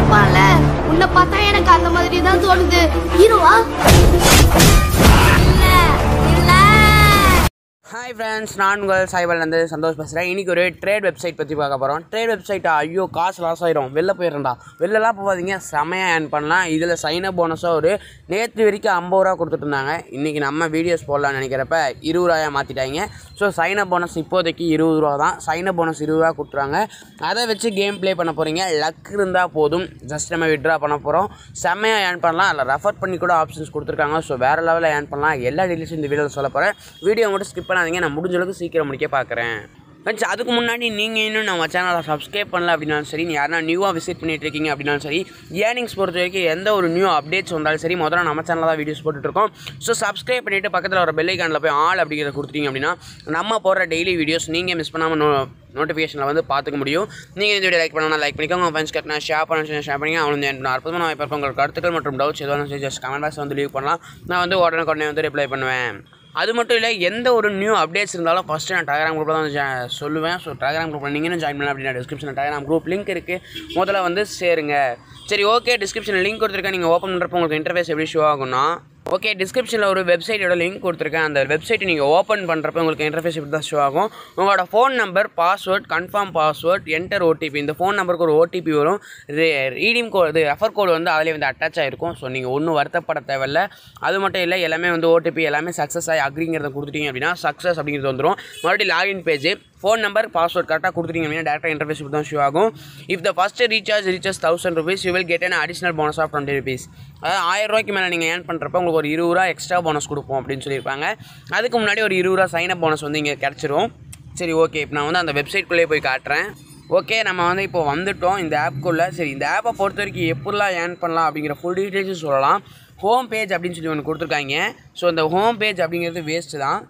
இருப்பான்ல உன்னை பார்த்தா எனக்கு அந்த மாதிரி தான் தோணுது ஹீரோவா இல்ல இல்ல ஹாய் ஃப்ரெண்ட்ஸ் நான் உங்கள் சாய்பாலேருந்து சந்தோஷ் பேசுகிறேன் இன்றைக்கி ஒரு ட்ரேட் வெப்சைட் பற்றி பார்க்க போகிறோம் ட்ரேட் வெப்சைட்டா ஐயோ காசு லாஸ் ஆயிரும் வெளில போயிடும்டா வெளிலலாம் போகாதீங்க செமையாக ஏர்ன் பண்ணலாம் இதில் சைனப் போனஸாக ஒரு நேற்று வரைக்கும் ஐம்பது ரூபா கொடுத்துட்டு இருந்தாங்க இன்றைக்கி நம்ம வீடியோஸ் போடலாம்னு நினைக்கிறப்ப இருபது ரூபாயா மாற்றிட்டாங்க ஸோ சைனப் போனஸ் இப்போதைக்கு இருபது ரூபா தான் சைனப் போனஸ் இருபது ரூபா கொடுத்துறாங்க அதை வச்சு கேம் ப்ளே பண்ண போகிறீங்க லக் இருந்தால் போதும் ஜஸ்ட் நம்ம விட்ரா பண்ண போகிறோம் செம்மையாக ஏர்ன் பண்ணலாம் அதில் ரெஃபர் பண்ணி கூட ஆப்ஷன்ஸ் கொடுத்துருக்காங்க ஸோ வேறு லெவலில் ஏர்ன் பண்ணலாம் எல்லா டீட்டெயில்ஸும் இந்த வீடியோவில் சொல்ல போகிறேன் வீடியோ மட்டும் ஸ்கிப் பண்ணாதீங்க நான் முடிஞ்ச அளவுக்கு சீக்கிரம் முடிக்க பார்க்குறேன் ஃப்ரெண்ட்ஸ் அதுக்கு முன்னாடி நீங்கள் இன்னும் நம்ம சேனலை சப்ஸ்கிரைப் பண்ணல அப்படின்னாலும் சரி நீ யாரா நியூவாக விசிட் பண்ணிட்டு இருக்கீங்க அப்படின்னாலும் சரி ஏர்னிங்ஸ் பொறுத்த வரைக்கும் எந்த ஒரு நியூ அப்டேட்ஸ் வந்தாலும் சரி முதல்ல நம்ம சேனலில் தான் வீடியோஸ் போட்டுட்ருக்கோம் ஸோ சப்ஸ்கிரைப் பண்ணிவிட்டு பக்கத்தில் ஒரு பெல் ஐக்கானில் போய் ஆல் அப்படிங்கிறத கொடுத்துட்டீங்க அப்படின்னா நம்ம போடுற டெய்லி வீடியோஸ் நீங்கள் மிஸ் பண்ணாமல் நோ நோட்டிஃபிகேஷனில் வந்து பார்த்துக்க முடியும் நீங்கள் இந்த வீடியோ லைக் பண்ணலாம் லைக் பண்ணிக்கோங்க உங்கள் ஃப்ரெண்ட்ஸ் கட்டினா ஷேர் பண்ண ஷேர் பண்ணி அவனு என்ன அற்புதமான வாய்ப்பு இருக்கும் உங்கள் கருத்துக்கள் மற்றும் டவுட்ஸ் எதுவும் ஜஸ்ட் கமெண்ட் பாக்ஸ் வந்து லீவ் பண்ணலாம் நான் வந்து உடனே உடனே வந்து ரிப்ளை பண்ணுவேன் அது மட்டும் இல்லை எந்த ஒரு நியூ அப்டேட்ஸ் இருந்தாலும் ஃபஸ்ட்டு நான் டெலகிராம் குரூப்பில் தான் வந்து ஜா- சொல்லுவேன் ஸோ டெலகிராம் குரூப்பில் நீங்களும் ஜாயின் பண்ணலாம் அப்படின்னா டிஸ்கிரிப்ஷனில் டெலகிராம் குரூப் லிங்க் இருக்குது முதல்ல வந்து சேருங்க சரி ஓகே டிஸ்கிரிப்ஷனில் லிங்க் கொடுத்துருக்கேன் நீங்கள் ஓப்பன் பண்ணுறப்போ உங்களுக்கு இன்டர்ஃபேஸ் எப்படி ஷோ ஆகும்னா ஓகே டிஸ்கிரிப்ஷனில் ஒரு வெப்சைட்டோட லிங்க் கொடுத்துருக்கேன் அந்த வெப்சைட்டை நீங்கள் ஓப்பன் பண்ணுறப்ப உங்களுக்கு இன்டர்ஃபேஸ் இப்படி தான் ஷோ ஆகும் உங்களோட phone number password confirm password enter OTP இந்த ஃபோன் நம்பருக்கு ஒரு ஓடிபி வரும் ரீடிங் கோட் இது ரெஃபர் கோடு வந்து அதிலே வந்து அட்டாச் ஆகிருக்கும் ஸோ நீங்கள் ஒன்றும் வருத்தப்பட தேவையில்ல அது மட்டும் இல்லை எல்லாமே வந்து ஓடிபி எல்லாமே சக்ஸஸ் ஆகி அக்ரிங்கிறத கொடுத்துட்டீங்க அப்படின்னா சக்ஸஸ் அப்படிங்கிறது வந்துடும் மறுபடியும் login page phone number password கரெக்டாக கொடுத்துட்டீங்க அப்படின்னா டேரக்டாக இன்டர்ஃபேஸ் இப்படி தான் ஷோ ஆகும் if the first recharge recharge thousand rupees you will get an additional bonus of twenty rupees அதாவது ஆயிரம் ரூபாய்க்கு மேலே நீங்கள் ஏர்ன் பண்ணுறப்ப உங்களுக்கு ஒரு இருபது ரூபா எக்ஸ்ட்ரா போனஸ் கொடுப்போம் அப்படின்னு சொல்லியிருப்பாங்க அதுக்கு முன்னாடி ஒரு இருபது ரூபா சைன் அப் போனஸ் வந்து இங்கே கிடச்சிரும் சரி ஓகே இப்போ நான் வந்து அந்த வெப்சைட்குள்ளேயே போய் காட்டுறேன் ஓகே நம்ம வந்து இப்போ வந்துட்டோம் இந்த ஆப்க்குள்ளே சரி இந்த ஆப்பை பொறுத்த வரைக்கும் எப்படிலாம் ஏர்ன் பண்ணலாம் அப்படிங்கிற ஃபுல் டீட்டெயில்ஸும் சொல்லலாம் ஹோம் பேஜ் அப்படின்னு சொல்லி ஒன்று கொடுத்துருக்காங்க ஸோ இந்த ஹோம் பேஜ் அப்படிங்கிறது வேஸ்ட்டு தான்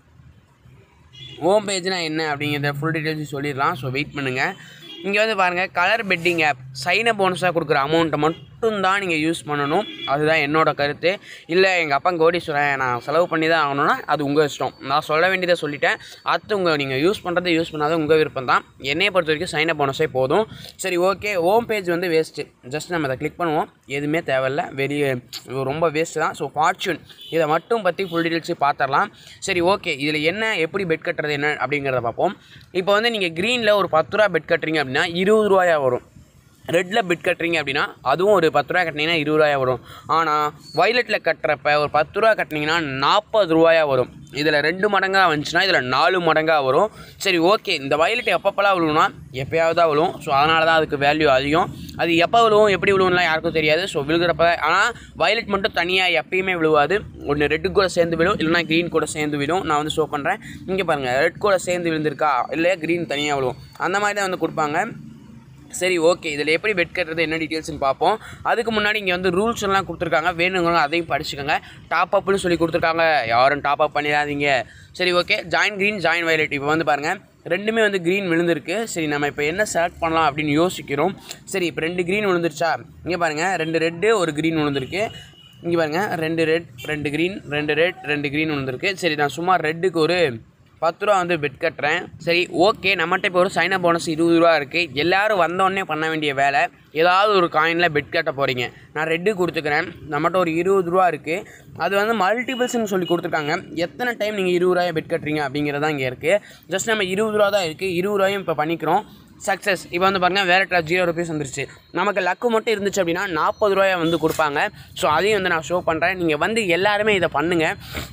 ஹோம் பேஜ்னா என்ன அப்படிங்கிறத ஃபுல் டீட்டெயில்ஸ் சொல்லிடலாம் ஸோ வெயிட் பண்ணுங்கள் இங்கே வந்து பாருங்கள் கலர் பெட்டிங் ஆப் சைன போனஸாக கொடுக்குற அமௌண்ட்டை மட்டும் தான் நீங்கள் யூஸ் பண்ணணும் அதுதான் என்னோட கருத்து இல்லை எங்கள் அப்பா கோடீஸ்வரன் நான் செலவு பண்ணி தான் ஆகணும்னா அது உங்கள் இஷ்டம் நான் சொல்ல வேண்டியதை சொல்லிட்டேன் அடுத்து உங்கள் நீங்கள் யூஸ் பண்ணுறது யூஸ் பண்ணாத உங்கள் விருப்பம் தான் என்னையை பொறுத்த வரைக்கும் சைன போனஸே போதும் சரி ஓகே ஹோம் பேஜ் வந்து வேஸ்ட்டு ஜஸ்ட் நம்ம அதை கிளிக் பண்ணுவோம் எதுவுமே தேவையில்ல வெரி ரொம்ப வேஸ்ட்டு தான் ஸோ ஃபார்ச்சூன் இதை மட்டும் பற்றி ஃபுல் டீட்டெயில்ஸு பார்த்துடலாம் சரி ஓகே இதில் என்ன எப்படி பெட் கட்டுறது என்ன அப்படிங்கிறத பார்ப்போம் இப்போ வந்து நீங்கள் க்ரீனில் ஒரு பத்து ரூபா பெட் கட்டுறீங்க அப்படின்னா இருபது ரூபாயா வரும் ரெட்டில் பிட் கட்டுறீங்க அப்படின்னா அதுவும் ஒரு பத்து ரூபா கட்டினீங்கன்னா இருபது ரூபாயா வரும் ஆனால் வயலட்டில் கட்டுறப்ப ஒரு பத்து ரூபா கட்டினீங்கன்னா நாற்பது ரூபாயா வரும் இதில் ரெண்டு மடங்காக வந்துச்சுன்னா இதில் நாலு மடங்காக வரும் சரி ஓகே இந்த வயலட் எப்பப்பெல்லாம் விழுவுனா எப்பயாவது தான் விழுவும் ஸோ அதனால தான் அதுக்கு வேல்யூ அதிகம் அது எப்போ விழுவும் எப்படி விழுவும்லாம் யாருக்கும் தெரியாது ஸோ விழுகிறப்ப ஆனால் வயலட் மட்டும் தனியாக எப்பயுமே விழுவாது ஒன்று ரெட்டு கூட சேர்ந்து விழும் இல்லைனா க்ரீன் கூட சேர்ந்து விழும் நான் வந்து ஷோ பண்ணுறேன் இங்கே பாருங்கள் ரெட் கூட சேர்ந்து விழுந்திருக்கா இல்லை க்ரீன் தனியாக விழுவும் அந்த மாதிரி தான் வந்து கொடுப்பாங்க சரி ஓகே இதில் எப்படி பெட் கட்டுறது என்ன டீட்டெயில்ஸ்னு பார்ப்போம் அதுக்கு முன்னாடி இங்கே வந்து ரூல்ஸ் எல்லாம் கொடுத்துருக்காங்க வேணுங்க அதையும் படிச்சுக்கோங்க டாப் அப்னு சொல்லி கொடுத்துருக்காங்க யாரும் டாப் அப் பண்ணிடாதீங்க சரி okay join green join violet இப்போ வந்து பாருங்கள் ரெண்டுமே வந்து க்ரீன் விழுந்திருக்கு சரி நம்ம இப்போ என்ன செலக்ட் பண்ணலாம் அப்படின்னு யோசிக்கிறோம் சரி இப்போ ரெண்டு க்ரீன் விழுந்துருச்சா இங்கே பாருங்கள் ரெண்டு ரெட்டு ஒரு க்ரீன் விழுந்திருக்கு இங்கே பாருங்கள் ரெண்டு ரெட் ரெண்டு க்ரீன் ரெண்டு ரெட் ரெண்டு க்ரீன் விழுந்திருக்கு சரி நான் சும்மா ரெட்டுக்கு ஒரு பத்து ரூபா வந்து பெட் கட்டுறேன் சரி ஓகே நம்மகிட்ட இப்போ ஒரு சைன் அப் போனஸ் இருபது ரூபா இருக்குது எல்லோரும் வந்தோடனே பண்ண வேண்டிய வேலை ஏதாவது ஒரு காயினில் பெட் கட்ட போகிறீங்க நான் ரெட்டு கொடுத்துக்கிறேன் நம்மகிட்ட ஒரு இருபது ரூபா இருக்குது அது வந்து மல்டிபிள்ஸ்னு சொல்லி கொடுத்துருக்காங்க எத்தனை டைம் நீங்கள் இருபது ரூபாயை பெட் கட்டுறீங்க அப்படிங்கிறதான் இங்கே இருக்குது ஜஸ்ட் நம்ம இருபது ரூபா தான் இருக்குது இருபது ரூபாயும் இப்போ பண்ணிக்கிறோம் சக்ஸஸ் இப்போ வந்து பாருங்கள் வேலட்டில் ஜீரோ ருபீஸ் வந்துருச்சு நமக்கு லக்கு மட்டும் இருந்துச்சு அப்படின்னா நாற்பது ரூபாயை வந்து கொடுப்பாங்க ஸோ அதையும் வந்து நான் ஷோ பண்ணுறேன் நீங்கள் வந்து எல்லாருமே இதை பண்ணுங்கள்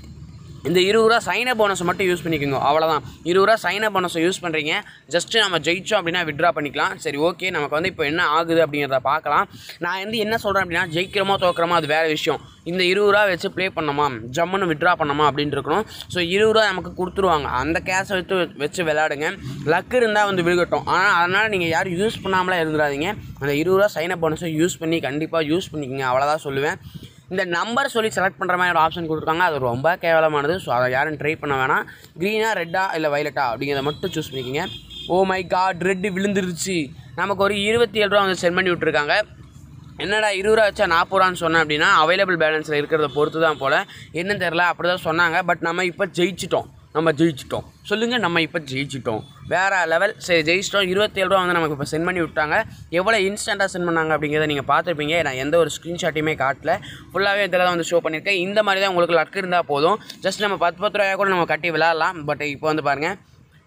இந்த இருபது ரூபா சைன போனஸை மட்டும் யூஸ் பண்ணிக்கோங்க அவ்வளோதான் இருபது ரூபா சைன போனஸை யூஸ் பண்ணுறீங்க ஜஸ்ட்டு நம்ம ஜெயிச்சோம் அப்படின்னா விட்ரா பண்ணிக்கலாம் சரி ஓகே நமக்கு வந்து இப்போ என்ன ஆகுது அப்படிங்கிறத பார்க்கலாம் நான் வந்து என்ன சொல்கிறேன் அப்படின்னா ஜெயிக்கிறோமோ தோக்குறோமோ அது வேறு விஷயம் இந்த இருபது ரூபா வச்சு ப்ளே பண்ணோமா ஜம்முன்னு விட்ரா பண்ணோமா அப்படின்ட்டு இருக்கணும் ஸோ இருபது ரூபா நமக்கு கொடுத்துருவாங்க அந்த கேஷை வச்சு வச்சு விளையாடுங்க லக்கு இருந்தால் வந்து விழுகட்டும் ஆனால் அதனால் நீங்கள் யாரும் யூஸ் பண்ணாமலாம் இருந்துடாதீங்க அந்த இருபது ரூபா சைன போனஸை யூஸ் பண்ணி கண்டிப்பாக யூஸ் பண்ணிக்கோங்க அவ்வளோதான் சொல்லுவேன் இந்த நம்பர் சொல்லி செலக்ட் பண்ணுற மாதிரி ஒரு ஆப்ஷன் கொடுத்துருக்காங்க அது ரொம்ப கேவலமானது ஸோ அதை யாரும் ட்ரை பண்ண வேணாம் க்ரீனா ரெட்டா இல்லை வைலட்டா அப்படிங்கிறத மட்டும் சூஸ் பண்ணிக்கோங்க ஓ மை காட் ரெட்டு விழுந்துருச்சு நமக்கு ஒரு இருபத்தி ஏழு ரூபா வந்து சென்ட் பண்ணி விட்ருக்காங்க என்னடா இருபது ரூபா வச்சா நாற்பது ரூபான்னு சொன்னேன் அப்படின்னா அவைலபிள் பேலன்ஸில் இருக்கிறத பொறுத்து தான் போல் என்னன்னு தெரில அப்படி தான் சொன்னாங்க பட் நம்ம இப்போ ஜெயிச்சிட்டோம் நம்ம ஜெயிச்சிட்டோம் சொல்லுங்கள் நம்ம இப்போ ஜெயிச்சிட்டோம் வேறு லெவல் சரி ஜெயிச்சிட்டோம் இருபத்தேழு ரூபா வந்து நமக்கு இப்போ சென்ட் பண்ணி விட்டாங்க எவ்வளோ இன்ஸ்டண்ட்டாக சென்ட் பண்ணாங்க அப்படிங்கிறத நீங்கள் பார்த்துருப்பீங்க நான் எந்த ஒரு ஸ்க்ரீன்ஷாட்டையுமே காட்டல ஃபுல்லாகவே இதில் தான் வந்து ஷோ பண்ணியிருக்கேன் இந்த மாதிரி தான் உங்களுக்கு லக் இருந்தால் போதும் ஜஸ்ட் நம்ம பத்து பத்து ரூபாய் கூட நம்ம கட்டி விளாட்லாம் பட் இப்போ வந்து பாருங்கள்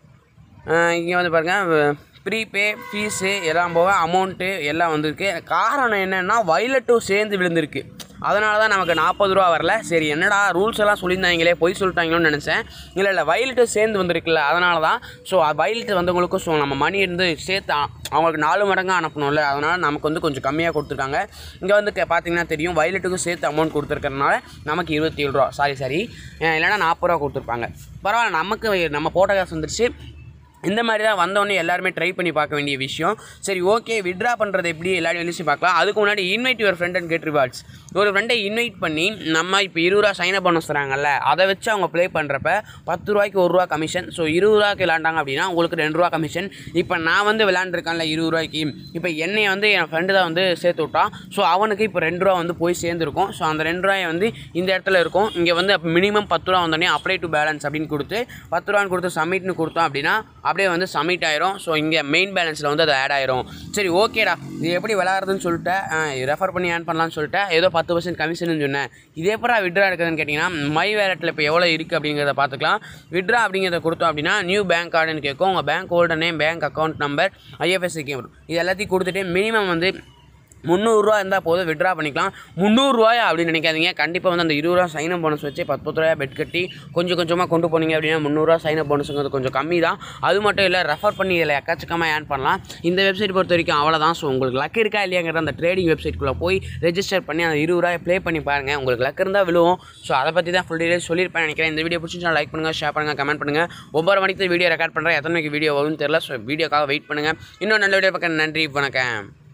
இங்கே வந்து பாருங்கள் ப்ரீபே ஃபீஸு எல்லாம் போக அமௌண்ட்டு எல்லாம் வந்திருக்கு காரணம் என்னென்னா வயலட்டும் சேர்ந்து விழுந்திருக்கு அதனால தான் நமக்கு நாற்பது ரூபா வரல சரி என்னடா ரூல்ஸ் எல்லாம் சொல்லியிருந்தாங்களே பொய் சொல்லிட்டாங்களோன்னு நினச்சேன் இல்லை இல்லை வயலட்டும் சேர்ந்து வந்திருக்குல்ல அதனால தான் ஸோ வயலட் வந்தவங்களுக்கும் ஸோ நம்ம மணி இருந்து சேர்த்து அ- அவங்களுக்கு நாலு மடங்காக அனுப்பணும்ல அதனால் நமக்கு வந்து கொஞ்சம் கம்மியாக கொடுத்துருக்காங்க இங்கே வந்து கே- பார்த்தீங்கன்னா தெரியும் வயலட்டுக்கும் சேர்த்து அமௌண்ட் கொடுத்துருக்கறனால நமக்கு இருபத்தி ஏழு ரூபா சாரி சாரி இல்லைன்னா நாற்பது ரூபா கொடுத்துருப்பாங்க பரவாயில்ல நமக்கு நம்ம போட்ட காசு வந்துருச்சு இந்த மாதிரி தான் வந்தோடனே எல்லாருமே ட்ரை பண்ணி பார்க்க வேண்டிய விஷயம் சரி ஓகே விட்ரா பண்ணுறது எப்படி எல்லாரும் வெளிச்சு பார்க்கலாம் அதுக்கு முன்னாடி invite your friend and get rewards ஒரு ஃப்ரெண்டை இன்வைட் பண்ணி நம்ம இப்போ இருபது ரூபா சைன் அப் பண்ண தராங்கல்ல அதை வச்சு அவங்க ப்ளே பண்ணுறப்ப பத்து ரூபாய்க்கு ஒரு ரூபா கமிஷன் ஸோ இருபது ரூபாய்க்கு விளாண்டாங்க அப்படின்னா உங்களுக்கு ரெண்டு ரூபா கமிஷன் இப்போ நான் வந்து விளாண்டுருக்கேன்ல இருபது ரூபாய்க்கு இப்போ என்னை வந்து என் ஃப்ரெண்டு தான் வந்து சேர்த்து விட்டான் ஸோ அவனுக்கு இப்போ ரெண்டு ரூபா வந்து போய் சேர்ந்துருக்கும் ஸோ அந்த ரெண்டு ரூபாயை வந்து இந்த இடத்துல இருக்கும் இங்கே வந்து அப்போ மினிமம் பத்து ரூபா வந்தோடனே அப்ளை டு பேலன்ஸ் அப்படின்னு கொடுத்து பத்து ரூபான்னு கொடுத்து சப்மிட்னு கொடுத்தோம் அப்படின்னா அப்படியே வந்து சப்மிட் ஆயிரும் ஸோ இங்கே மெயின் பேலன்ஸில் வந்து அது ஆட் ஆயிரும் சரி ஓகேடா இது எப்படி விளாட்றதுன்னு சொல்லிட்டு ரெஃபர் பண்ணி ஆன் பண்ணலாம்னு சொல்லிட்டு ஏதோ பத்து பர்சன்ட் கமிஷன் சொன்னேன் இதே எப்படா விட்ரா எடுக்குதுன்னு கேட்டிங்கன்னா மை வேலட்டில் இப்போ எவ்வளோ இருக்குது அப்படிங்கிறத பார்த்துக்கலாம் விட்ரா அப்படிங்கிறத கொடுத்தோம் அப்படின்னா நியூ பேங்க் கார்டுன்னு கேட்கும் உங்கள் bank holder name bank account number IFSC கேம் இது எல்லாத்தையும் கொடுத்துட்டு மினிமம் வந்து முந்நூறுரூவா இருந்தால் போதும் விட்ரா பண்ணிக்கலாம் முந்நூறுரூவாயா அப்படின்னு நினைக்காதீங்க கண்டிப்பாக வந்து அந்த இருபது ரூபா சைன் அப் போனஸ் வச்சு பத்து பத்து ரூபாய் பெட் கட்டி கொஞ்சம் கொஞ்சமாக கொண்டு போனீங்க அப்படின்னா முந்நூறுரூவா சைன் அப் போனஸுங்கிறது கொஞ்சம் கம்மி தான் அது மட்டும் இல்லை ரெஃபர் பண்ணி இதில் எக்கச்சக்கமாக ஏர்ன் பண்ணலாம் இந்த வெப்சைட் பொறுத்த வரைக்கும் அவ்வளோதான் ஸோ உங்களுக்கு லக் இருக்கா இல்லையாங்கிற அந்த ட்ரேடிங் வெப்சைட்குள்ளே போய் ரெஜிஸ்டர் பண்ணி அந்த இருபது ரூபாய் ப்ளே பண்ணி பாருங்கள் உங்களுக்கு லக் இருந்தால் விழுவும் ஸோ அதை பற்றி தான் ஃபுல் டீடைல்ஸ் சொல்லியிருப்பேன் நினைக்கிறேன் இந்த வீடியோ பிடிச்சிருந்தா லைக் பண்ணுங்கள் ஷேர் பண்ணுங்கள் கமெண்ட் பண்ணுங்கள் ஒவ்வொரு மணிக்கு வீடியோ ரெக்கார்ட் பண்ணுறேன் எத்தனை மணிக்கு வீடியோ வரும்னு தெரியல ஸோ வீடியோக்காக வெயிட் பண்ணுங்கள் இன்னும் நல்ல வீடியோ பக்கம் நன்றி வணக்கம்